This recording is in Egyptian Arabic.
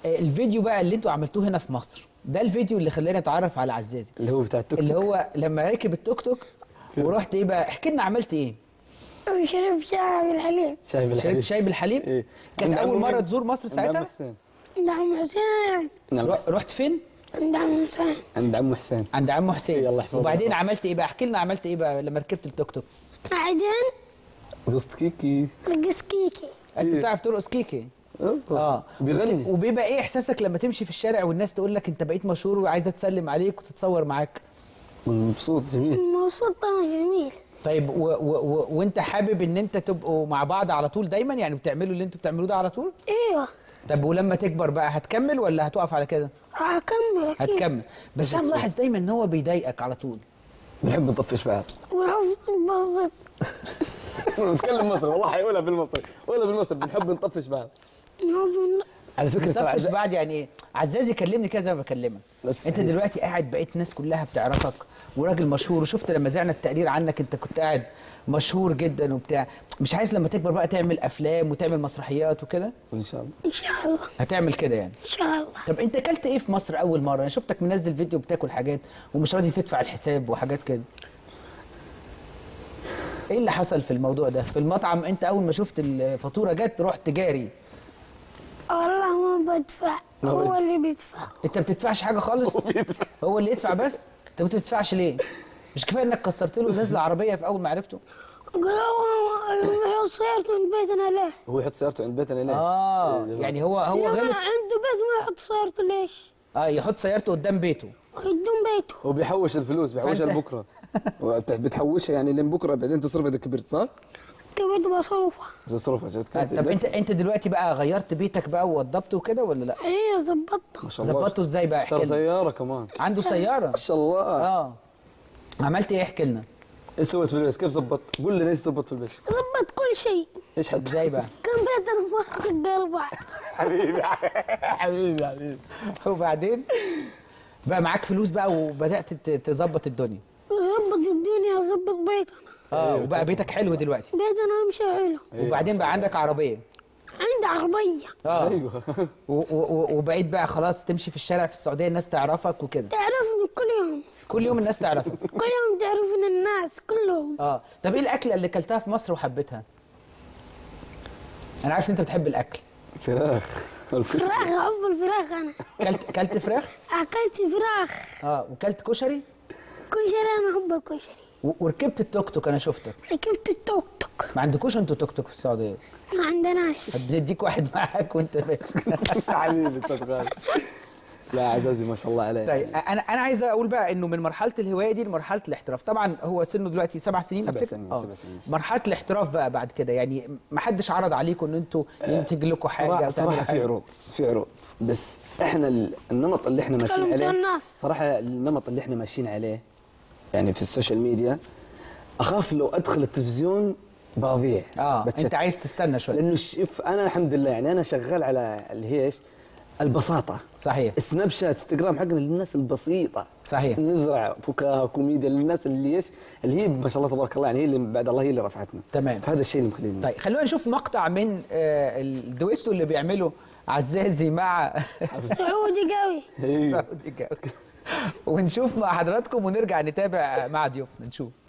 آه، الفيديو بقى اللي انتوا عملتوه هنا في مصر ده الفيديو اللي خلاني اتعرف على عزازي اللي هو بتاع التوك اللي توك هو لما ركب التوك توك ورحت ايه بقى احكي لنا عملت ايه وشرب شاي بالحليب شايف الحليب شربت شاي بالحليب إيه. كانت عند اول عمو مره مين؟ تزور مصر عند عمو ساعتها حسين عند عم حسين نعم ر- رحت فين عند عم حسين عند عمو حسين عند عم حسين يلا احفظها. وبعدين عملت ايه بقى احكي لنا عملت ايه بقى لما ركبت التوك توك بعدين قصت كيكي لقيت كيكي انت إيه. بتعرف ترقص كيكي اه اه بيغني وبيبقى ايه احساسك لما تمشي في الشارع والناس تقول لك انت بقيت مشهور وعايزه تسلم عليك وتتصور معاك مبسوط جميل مبسوط طبعا جميل طيب و و و وانت حابب ان انت تبقوا مع بعض على طول دايما يعني بتعملوا اللي انتوا بتعملوه ده على طول ايوه طب ولما تكبر بقى هتكمل ولا هتقف على كده راح اكمل اكيد هتكمل بس انا ملاحظ دايما ان هو بيضايقك على طول بنحب نطفش بعض ورحت بصدق نتكلم مصري والله حيقولها بالمصري ولا بالمصري بنحب نطفش بعض نحب على فكره ترى تطفش عز- بعد يعني ايه عزاز يكلمني كذا ما بكلمك بس انت صحيح. دلوقتي قاعد بقيت الناس كلها بتعرفك وراجل مشهور وشفت لما زعنا التقرير عنك انت كنت قاعد مشهور جدا وبتاع مش عايز لما تكبر بقى تعمل افلام وتعمل مسرحيات وكده ان شاء الله ان شاء الله هتعمل كده يعني ان شاء الله طب انت اكلت ايه في مصر اول مره انا شفتك منزل فيديو بتاكل حاجات ومش راضي تدفع الحساب وحاجات كده ايه اللي حصل في الموضوع ده في المطعم انت اول ما شفت الفاتوره جت رحت جاري والله ما بدفع ما هو بدفع. اللي بيدفع انت بتدفعش حاجه خالص بيدفع. هو اللي يدفع بس انت ما بتدفعش ليه مش كفايه انك كسرت له ازاز العربيه في اول ما عرفته قال هو يحط سيارته عند بيتنا ليه؟ هو يحط سيارته عند بيتنا ليش؟ اه إيه، يعني هو هو لما غلط عنده بيت ما يحط سيارته ليش؟ اه يحط سيارته قدام بيته قدام بيته هو بيحوش الفلوس بيحوشها فأنت- لبكره وبت- بتحوشها يعني لين بكره بعدين تصرف اذا كبرت صح؟ كبرت بصرفها تصرفها شفت آه كيف؟ طب انت انت دلوقتي بقى غيرت بيتك بقى ووضبته كده ولا لا هي ظبطتها ما شاء الله ظبطته ازاي بقى احكي اشترى لنا سياره كمان عنده سياره ما شاء الله اه عملت ايه احكي لنا ايش سويت في البيت؟ كيف ظبط؟ قول لنا ايش ظبط في البيت؟ ظبط كل شيء ايش حد ازاي بقى كان بيتنا ما قد بعض حبيبي حبيبي حبيبي وبعدين بقى معاك فلوس بقى وبدات ت- تظبط الدنيا ظبط الدنيا ظبط بيتنا اه وبقى بيتك حلو دلوقتي بيتنا مش حلو وبعدين بقى عندك عربيه عندي عربية اه ايوه و- و- و- وبقيت بقى خلاص تمشي في الشارع في السعوديه الناس تعرفك وكده تعرفني كل يوم كل يوم الناس تعرفك كل يوم تعرفني الناس كلهم اه طب ايه الاكله اللي اكلتها في مصر وحبيتها انا عارف ان انت بتحب الاكل فراخ الفراخ فراخ أحب الفراخ أنا كلت كلت فراخ أكلت فراخ اه وكلت كشري كشري أنا أحب الكشري و- وركبت التوك توك انا شفتك ركبت التوك توك ما عندكوش انتوا توك توك في السعوديه ما عندناش هديك واحد معاك وانت ماشي حبيبي تتغالى لا عزازي ما شاء الله عليه طيب انا انا عايز اقول بقى انه من مرحله الهوايه دي لمرحله الاحتراف طبعا هو سنه دلوقتي سبع سنين سبع أفتكر؟ سنين، آه. سبع سنين. مرحله الاحتراف بقى بعد كده يعني ما حدش عرض عليكم ان انتوا ينتج لكم حاجه صراحة, أو تعملوا صراحة في حاجة. عروض في عروض بس احنا ال- النمط اللي احنا ماشيين كلام زي عليه الناس. صراحة النمط اللي احنا ماشيين عليه يعني في السوشيال ميديا اخاف لو ادخل التلفزيون بضيع اه بتشتت. انت عايز تستنى شويه لانه شوف انا الحمد لله يعني انا شغال على اللي هي ايش؟ البساطة صحيح سناب شات انستغرام حقنا للناس البسيطة صحيح نزرع فكاهة كوميديا للناس اللي ايش؟ اللي هي ما شاء الله تبارك الله يعني هي اللي بعد الله هي اللي رفعتنا تمام. فهذا الشيء اللي مخلينا طيب خلونا نشوف مقطع من آه، الدويتو اللي بيعمله عزازي مع سعودي قوي أيوه. سعودي جاوي. ونشوف مع حضراتكم ونرجع نتابع مع ضيوفنا نشوف